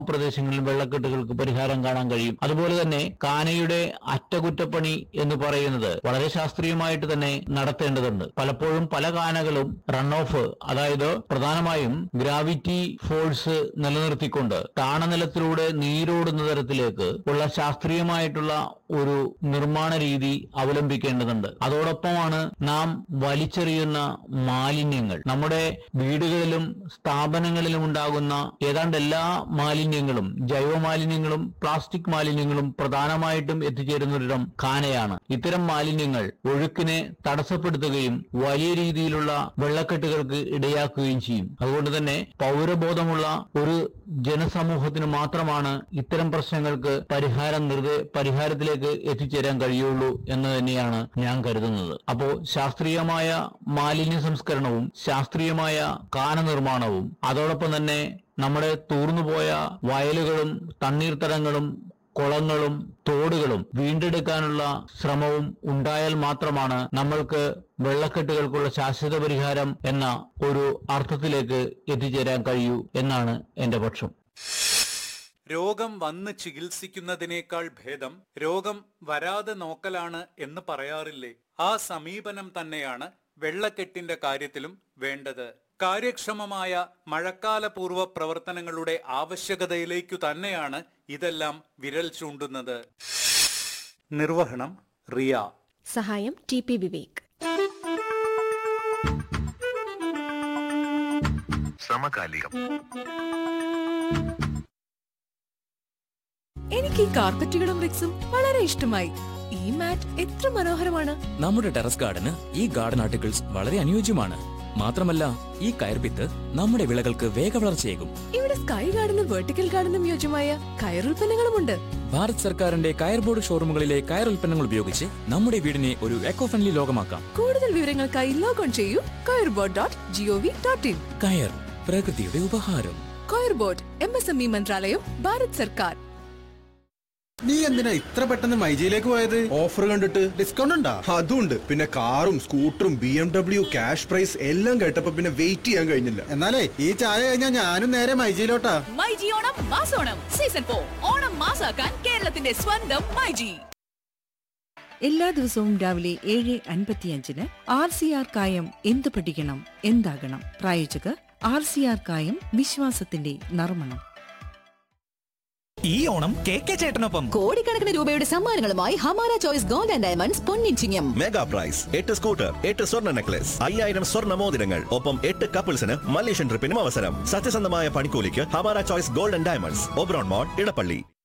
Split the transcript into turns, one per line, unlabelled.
പ്രദേശങ്ങളിൽ വെള്ളക്കെട്ടുകൾക്ക് പരിഹാരം കാണാൻ കഴിയും അതുപോലെ തന്നെ കാനയുടെ അറ്റകുറ്റപ്പണി എന്ന് പറയുന്നത് വളരെ ശാസ്ത്രീയമായിട്ട് തന്നെ നടത്തേണ്ടതുണ്ട് പലപ്പോഴും പല കാനകളും റൺ ഓഫ് അതായത് പ്രധാനമായും ഗ്രാവിറ്റി ഫോഴ്സ് നിലനിർത്തിക്കൊണ്ട് താണനിലത്തിലൂടെ നീരോടുന്ന തരത്തിലേക്ക് ഉള്ള ശാസ്ത്രീയമായിട്ടുള്ള ഒരു നിർമ്മാണ രീതി അവലംബിക്കേണ്ടതുണ്ട് അതോടൊപ്പമാണ് നാം വലിച്ചെറിയുന്ന മാലിന്യങ്ങൾ നമ്മുടെ വീടുകളിലും സ്ഥാപനങ്ങളിലും ഉണ്ടാകുന്ന ഏതാണ്ട് എല്ലാ മാലിന്യങ്ങളും ജൈവ മാലിന്യങ്ങളും പ്ലാസ്റ്റിക് മാലിന്യങ്ങളും പ്രധാനമായിട്ടും എത്തിച്ചേരുന്നൊരിടം കാനയാണ് ഇത്തരം മാലിന്യങ്ങൾ ഒഴുക്കിനെ തടസ്സപ്പെടുത്തുകയും വലിയ രീതിയിലുള്ള വെള്ളക്കെട്ടുകൾക്ക് ഇടയാക്കുകയും ചെയ്യും അതുകൊണ്ട് തന്നെ പൗരബോധമുള്ള ഒരു ജനസമൂഹത്തിന് മാത്രമാണ് ഇത്തരം പ്രശ്നങ്ങൾക്ക് പരിഹാരം നിർദ്ദേ പരിഹാരത്തിലേക്ക് എത്തിച്ചേരാൻ കഴിയുള്ളൂ എന്ന് തന്നെയാണ് ഞാൻ കരുതുന്നത് അപ്പോ ശാസ്ത്രീയമായ മാലിന്യ സംസ്കരണവും ശാസ്ത്രീയമായ കാന നിർമ്മാണവും അതോടൊപ്പം തന്നെ നമ്മുടെ തൂർന്നുപോയ വയലുകളും തണ്ണീർത്തടങ്ങളും കുളങ്ങളും തോടുകളും വീണ്ടെടുക്കാനുള്ള ശ്രമവും ഉണ്ടായാൽ മാത്രമാണ് നമ്മൾക്ക് വെള്ളക്കെട്ടുകൾക്കുള്ള ശാശ്വത പരിഹാരം എന്ന ഒരു അർത്ഥത്തിലേക്ക് എത്തിച്ചേരാൻ കഴിയൂ എന്നാണ് എന്റെ പക്ഷം
രോഗം വന്ന് ചികിത്സിക്കുന്നതിനേക്കാൾ ഭേദം രോഗം വരാതെ നോക്കലാണ് എന്ന് പറയാറില്ലേ ആ സമീപനം തന്നെയാണ് വെള്ളക്കെട്ടിന്റെ കാര്യത്തിലും വേണ്ടത് കാര്യക്ഷമമായ മഴക്കാലപൂർവ്വ പ്രവർത്തനങ്ങളുടെ ആവശ്യകതയിലേക്കു തന്നെയാണ് ഇതെല്ലാം വിരൽ ചൂണ്ടുന്നത് നിർവഹണം റിയ
സഹായം ടി പി വിവേക്
സമകാലികം
എനിക്ക് ഈ കാർപ്പറ്റുകളും റിക്സും വളരെ ഇഷ്ടമായി ഈ മാറ്റ് എത്ര മനോഹരമാണ്
നമ്മുടെ ടെറസ് ഗാർഡന് ഈ ഗാർഡൻ ആർട്ടിക്കിൾസ് വളരെ അനുയോജ്യമാണ് മാത്രമല്ല ഈ കയർപിത്ത് നമ്മുടെ വിളകൾക്ക് വേഗവളർച്ചയേകും
ഇവിടെ സ്കൈ ഗാർഡനും വെർട്ടിക്കൽ ഗാർഡനും യോജ്യമായ കയറുൽപ്പന്നങ്ങളുമുണ്ട്
ഭാരത് സർക്കാരിന്റെ കയർ ബോർഡ് ഷോറൂമുകളിലെ കയർ ഉൽപ്പന്നങ്ങൾ ഉപയോഗിച്ച് നമ്മുടെ വീടിനെ ഒരു എക്കോ ഫ്രണ്ട്ലി ലോകമാക്കാം
കൂടുതൽ വിവരങ്ങൾക്കായി ലോഗോൺ ചെയ്യൂ coirboard dot GOV dot in
കയർ പ്രകൃതിയുടെ ഉപഹാരം
coir board M S M E മന്ത്രാലയം ഭാരത് സർക്കാർ
നീ എന്തിനാ ഇത്ര പെട്ടെന്ന് മൈജിയിലേക്ക് പോയത് ഓഫർ കണ്ടിട്ട് ഡിസ്കൗണ്ട് ഉണ്ടാ അതുണ്ട് പിന്നെ കാറും സ്കൂട്ടറും B M W cash prize എല്ലാം കേട്ടപ്പോ പിന്നെ വെയിറ്റ് ചെയ്യാൻ കഴിഞ്ഞില്ല എന്നാലേ ഈ ചായ കഴിഞ്ഞാൽ ഞാനും നേരെ മൈജിയിലോട്ടാ
മൈജി ഓണം മാസോണം സീസൺ ഫോർ ഓണം മാസാക്കാൻ കേരളത്തിന്റെ സ്വന്തം മൈജി
എല്ലാ ദിവസവും രാവിലെ ഏഴ് അൻപത്തിയഞ്ചിന് ആർ സി ആർ കായം എന്ത് പഠിക്കണം എന്താകണം പ്രായോജകർ ആർ സി ആർ കായം വിശ്വാസത്തിന്റെ നർമ്മണം
ഈ ഓണം കെ കെ ചേട്ടനൊപ്പം
കോടിക്കണക്കിന് രൂപയുടെ സമ്മാനങ്ങളുമായി Hamara choice gold and diamonds പൊന്നിച്ചിങ്ങം
മെഗാ പ്രൈസ് എട്ട് സ്കൂട്ടർ എട്ട് സ്വർണ്ണ നെക്ലസ് അയ്യായിരം സ്വർണ്ണ മോതിരങ്ങൾ ഒപ്പം എട്ട് കപ്പിൾസിന് മലേഷ്യൻ ട്രിപ്പിനും അവസരം സത്യസന്ധമായ പണിക്കൂലിക്ക് Hamara choice gold and diamonds Oberon mall Edappally